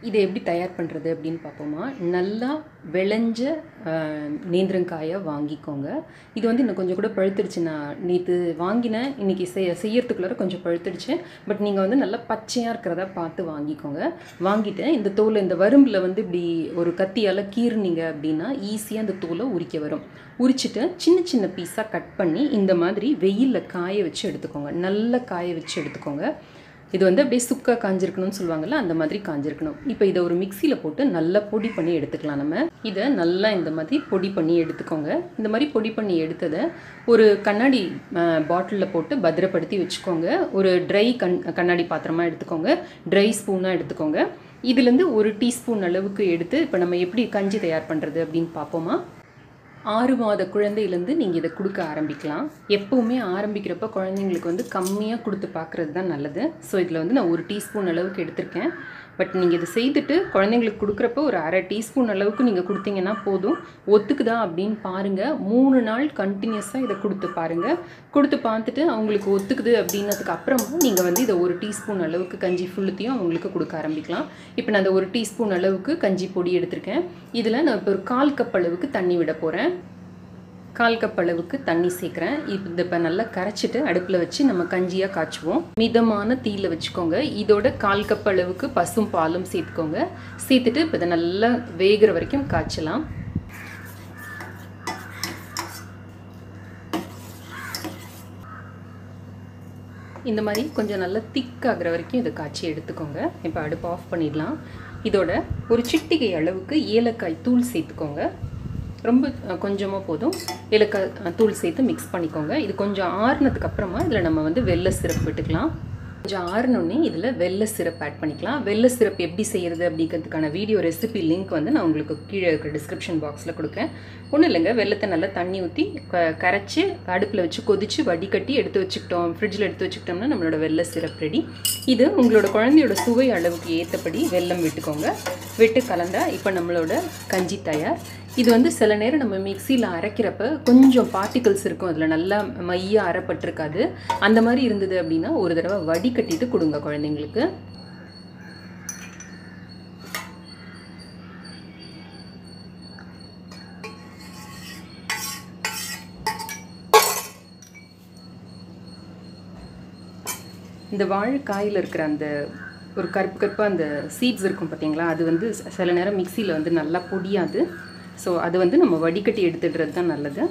இதை எப்படி தயார் பண்ணுறது அப்படின்னு பார்ப்போமா நல்லா விளைஞ்ச அஹ், நேந்திரங்காயை வாங்கிக்கோங்க இது வந்து இன்னும் கொஞ்சம் கூட பழுத்துடுச்சு நான் நேற்று வாங்கினேன் இன்றைக்கி செய்ய செய்யறதுக்குள்ளார கொஞ்சம் பழுத்துடுச்சு பட் நீங்கள் வந்து நல்லா பச்சையாக இருக்கிறதா பார்த்து வாங்கிக்கோங்க வாங்கிட்டு இந்த தோலை இந்த வரும்பில் வந்து இப்படி ஒரு கத்தியால் கீறுனீங்க அப்படின்னா ஈஸியாக அந்த தோலை உரிக்க வரும் உரிச்சிட்டு சின்ன சின்ன பீஸாக கட் பண்ணி இந்த மாதிரி வெயிலில் காய வச்சு எடுத்துக்கோங்க நல்லா காய வச்சு எடுத்துக்கோங்க இது வந்து அப்படியே சுக்கா காஞ்சிருக்கணும்னு சொல்லுவாங்கல்ல அந்த மாதிரி காஞ்சிருக்கணும் இப்போ இதை ஒரு மிக்சியில் போட்டு நல்லா பொடி பண்ணி எடுத்துக்கலாம் நம்ம இதை நல்லா இந்த மாதிரி பொடி பண்ணி எடுத்துக்கோங்க இந்த மாதிரி பொடி பண்ணி எடுத்ததை ஒரு கண்ணாடி பாட்டிலில் போட்டு பத்திரப்படுத்தி வச்சுக்கோங்க ஒரு ட்ரை கண் கண்ணாடி பாத்திரமா எடுத்துக்கோங்க ட்ரை ஸ்பூனாக எடுத்துக்கோங்க இதுலேருந்து ஒரு டீஸ்பூன் அளவுக்கு எடுத்து இப்போ நம்ம எப்படி கஞ்சி தயார் பண்ணுறது அப்படின்னு பார்ப்போமா ஆறு மாத குழந்தையிலேருந்து நீங்கள் இதை கொடுக்க ஆரம்பிக்கலாம் எப்போவுமே ஆரம்பிக்கிறப்ப குழந்தைங்களுக்கு வந்து கம்மியாக கொடுத்து பார்க்குறது தான் நல்லது ஸோ இதில் வந்து நான் ஒரு டீஸ்பூன் அளவுக்கு எடுத்திருக்கேன் பட் நீங்கள் இதை செய்துட்டு குழந்தைங்களுக்கு கொடுக்குறப்ப ஒரு அரை டீஸ்பூன் அளவுக்கு நீங்கள் கொடுத்தீங்கன்னா போதும் ஒத்துக்குதா அப்படின்னு பாருங்கள் மூணு நாள் கண்டினியூஸாக இதை கொடுத்து பாருங்கள் கொடுத்து பார்த்துட்டு அவங்களுக்கு ஒத்துக்குது அப்படின்னதுக்கு அப்புறமா நீங்கள் வந்து இதை ஒரு டீஸ்பூன் அளவுக்கு கஞ்சி ஃபுல்லுத்தையும் அவங்களுக்கு கொடுக்க ஆரம்பிக்கலாம் இப்போ நான் அந்த ஒரு டீஸ்பூன் அளவுக்கு கஞ்சி பொடி எடுத்திருக்கேன் இதில் நான் இப்போ ஒரு கால் கப் அளவுக்கு தண்ணி விட போகிறேன் கால் கப் அளவுக்கு தண்ணி சேர்க்குறேன் இப்போ இதை இப்போ நல்லா கரைச்சிட்டு அடுப்பில் வச்சு நம்ம கஞ்சியாக காய்ச்சுவோம் மிதமான தீயில வச்சுக்கோங்க இதோட கால் கப் அளவுக்கு பசும் பாலும் சேர்த்துக்கோங்க சேர்த்துட்டு இப்போ இதை நல்லா வேகிற வரைக்கும் காய்ச்சலாம் இந்த மாதிரி கொஞ்சம் நல்லா திக்காகிற வரைக்கும் இதை காய்ச்சி எடுத்துக்கோங்க இப்போ அடுப்பு ஆஃப் பண்ணிடலாம் இதோட ஒரு சிட்டிகை அளவுக்கு ஏலக்காய் தூள் சேர்த்துக்கோங்க ரொம்ப கொஞ்சமாக போதும் ஏலக்காய் அஹ், தூள் சேர்த்து மிக்ஸ் பண்ணிக்கோங்க இது கொஞ்சம் ஆறுனதுக்கு அப்புறமா இதில் நம்ம வந்து வெள்ளை சிரப் விட்டுக்கலாம் கொஞ்சம் ஆறினோடனே இதில் வெள்ளை சிரப் ஆட் பண்ணிக்கலாம் வெள்ளை சிரப் எப்படி செய்கிறது அப்படிங்கிறதுக்கான வீடியோ ரெசிபி லிங்க் வந்து நான் உங்களுக்கு கீழே இருக்கிற டிஸ்கிரிப்ஷன் பாக்ஸில் கொடுக்கேன் ஒன்றும் இல்லைங்க வெள்ளத்தை நல்லா தண்ணி ஊற்றி க கரைச்சி அடுப்பில் வச்சு கொதித்து வடிகட்டி எடுத்து வச்சுக்கிட்டோம் ஃப்ரிட்ஜில் எடுத்து வச்சுக்கிட்டோம்னா நம்மளோட வெள்ளை சிரப் ரெடி இது உங்களோட குழந்தையோட சுவை அளவுக்கு ஏற்றபடி வெல்லம் விட்டுக்கோங்க விட்டு கலந்தா இப்போ நம்மளோட கஞ்சி தயார் இது வந்து சில நேரம் நம்ம மிக்சியில் அரைக்கிறப்ப கொஞ்சம் பார்ட்டிகல்ஸ் இருக்கும் அதில் நல்லா மையாக அரைப்பட்டிருக்காது அந்த மாதிரி இருந்தது அப்படின்னா ஒரு தடவை வடிகட்டிட்டு கொடுங்க குழந்தைங்களுக்கு இந்த வாழைக்காயில் இருக்கிற அந்த ஒரு கருப்பு கருப்பாக அந்த சீட்ஸ் இருக்கும் பார்த்தீங்களா அது வந்து ச- சில நேரம் மிக்சியில் வந்து நல்லா பொடியாது ஸோ அது வந்து நம்ம வடிகட்டி எடுத்துடுறது தான் நல்லது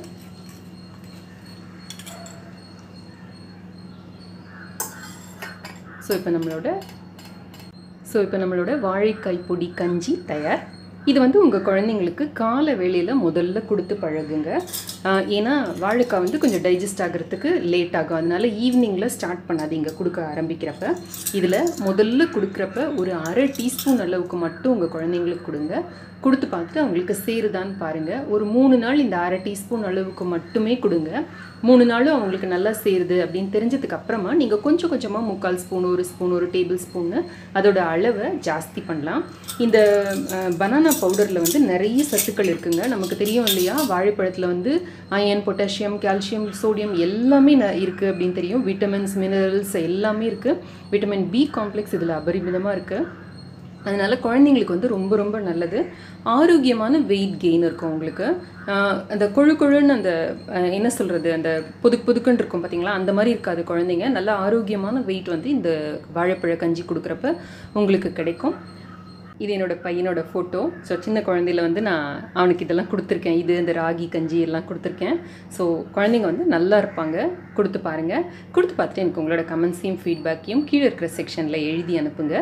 ஸோ இப்போ நம்மளோட ஸோ இப்போ நம்மளோட வாழைக்காய் பொடி கஞ்சி தயார் இது வந்து உங்கள் குழந்தைங்களுக்கு காலை வேளையில் முதல்ல கொடுத்து பழகுங்க ஆஹ் ஏன்னா வாழைக்காய் வந்து கொஞ்சம் டைஜஸ்ட் ஆகிறதுக்கு லேட் ஆகும் அதனால ஈவினிங்கில் ஸ்டார்ட் பண்ணாதீங்க கொடுக்க ஆரம்பிக்கிறப்ப இதில் முதல்ல கொடுக்குறப்ப ஒரு அரை டீஸ்பூன் அளவுக்கு மட்டும் உங்கள் குழந்தைங்களுக்கு கொடுங்க கொடுத்து பார்த்துட்டு அவங்களுக்கு சேருதான்னு பாருங்கள் ஒரு மூணு நாள் இந்த அரை டீஸ்பூன் அளவுக்கு மட்டுமே கொடுங்க மூணு நாளும் அவங்களுக்கு நல்லா சேருது அப்படின்னு தெரிஞ்சதுக்கு அப்புறமா நீங்கள் கொஞ்சம் கொஞ்சமாக முக்கால் ஸ்பூன் ஒரு ஸ்பூன் ஒரு டேபிள் ஸ்பூன்னு அதோட அளவை ஜாஸ்தி பண்ணலாம் இந்த பனானா பவுடரில் வந்து நிறைய சத்துக்கள் இருக்குங்க நமக்கு தெரியும் இல்லையா வாழைப்பழத்தில் வந்து அயன் பொட்டாசியம் கால்சியம் சோடியம் எல்லாமே ந- இருக்குது அப்படின்னு தெரியும் விட்டமின்ஸ் மினரல்ஸ் எல்லாமே இருக்குது விட்டமின் பி காம்ப்ளெக்ஸ் இதில் அபரிமிதமாக இருக்குது அதனால குழந்தைங்களுக்கு வந்து ரொம்ப ரொம்ப நல்லது ஆரோக்கியமான வெயிட் கெயின் இருக்கும் உங்களுக்கு ஆஹ் அந்த கொழு கொழுன்னு அந்த ஆஹ் என்ன சொல்கிறது அந்த புதுக்கு புதுக்குன்னு இருக்கும் பார்த்தீங்களா அந்த மாதிரி இருக்காது குழந்தைங்க நல்ல ஆரோக்கியமான வெயிட் வந்து இந்த வாழைப்பழ கஞ்சி கொடுக்குறப்ப உங்களுக்கு கிடைக்கும் இது என்னோட பையனோட ஃபோட்டோ ஸோ சின்ன குழந்தையில வந்து நான் அவனுக்கு இதெல்லாம் கொடுத்துருக்கேன் இது இந்த ராகி கஞ்சி எல்லாம் கொடுத்துருக்கேன் ஸோ குழந்தைங்க வந்து நல்லா இருப்பாங்க கொடுத்து பாருங்கள் கொடுத்து பார்த்துட்டு எனக்கு உங்களோட கமெண்ட்ஸையும் ஃபீட்பேக்கையும் கீழே இருக்கிற செக்ஷனில் எழுதி அனுப்புங்க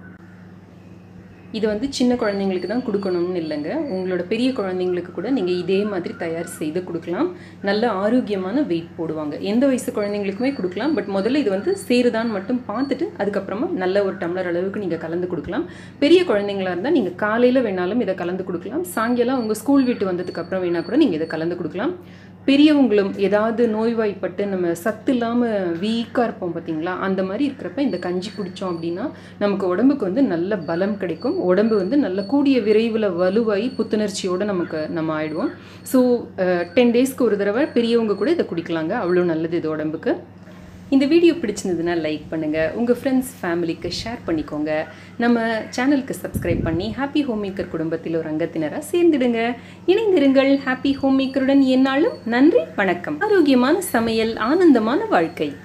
இது வந்து சின்ன குழந்தைங்களுக்கு தான் கொடுக்கணும்னு இல்லைங்க உங்களோட பெரிய குழந்தைங்களுக்கு கூட நீங்கள் இதே மாதிரி தயார் செய்து கொடுக்கலாம் நல்ல ஆரோக்கியமான வெயிட் போடுவாங்க எந்த வயசு குழந்தைங்களுக்குமே கொடுக்கலாம் பட் முதல்ல இது வந்து சேருதான்னு மட்டும் பார்த்துட்டு அதுக்கப்புறமா நல்ல ஒரு டம்ளர் அளவுக்கு நீங்கள் கலந்து கொடுக்கலாம் பெரிய குழந்தைங்களா இருந்தால் நீங்கள் காலையில் வேணாலும் இதை கலந்து கொடுக்கலாம் சாயங்காலம் உங்கள் ஸ்கூல் விட்டு வந்ததுக்கு அப்புறம் வேணா கூட நீங்கள் இதை கலந்து கொடுக்கலாம் பெரியவங்களும் ஏதாவது நோய்வாய்ப்பட்டு நம்ம சத்து இல்லாமல் வீக்காக இருப்போம் பார்த்தீங்களா அந்த மாதிரி இருக்கிறப்ப இந்த கஞ்சி குடித்தோம் அப்படின்னா நமக்கு உடம்புக்கு வந்து நல்ல பலம் கிடைக்கும் உடம்பு வந்து நல்ல கூடிய விரைவில் வலுவாகி புத்துணர்ச்சியோடு நமக்கு நம்ம ஆயிடுவோம் ஸோ டென் டேஸ்க்கு ஒரு தடவை பெரியவங்க கூட இதை குடிக்கலாங்க அவ்வளோ நல்லது இது உடம்புக்கு இந்த வீடியோ பிடிச்சிருந்ததுன்னா லைக் பண்ணுங்கள் உங்கள் ஃப்ரெண்ட்ஸ் ஃபேமிலிக்கு ஷேர் பண்ணிக்கோங்க நம்ம சேனலுக்கு சப்ஸ்கிரைப் பண்ணி ஹாப்பி ஹோம் மேக்கர் குடும்பத்தில் ஒரு அங்கத்தினராக சேர்ந்துடுங்க இணைந்திருங்கள் ஹாப்பி ஹோம் மேக்கருடன் என்னாலும் நன்றி வணக்கம் ஆரோக்கியமான சமையல் ஆனந்தமான வாழ்க்கை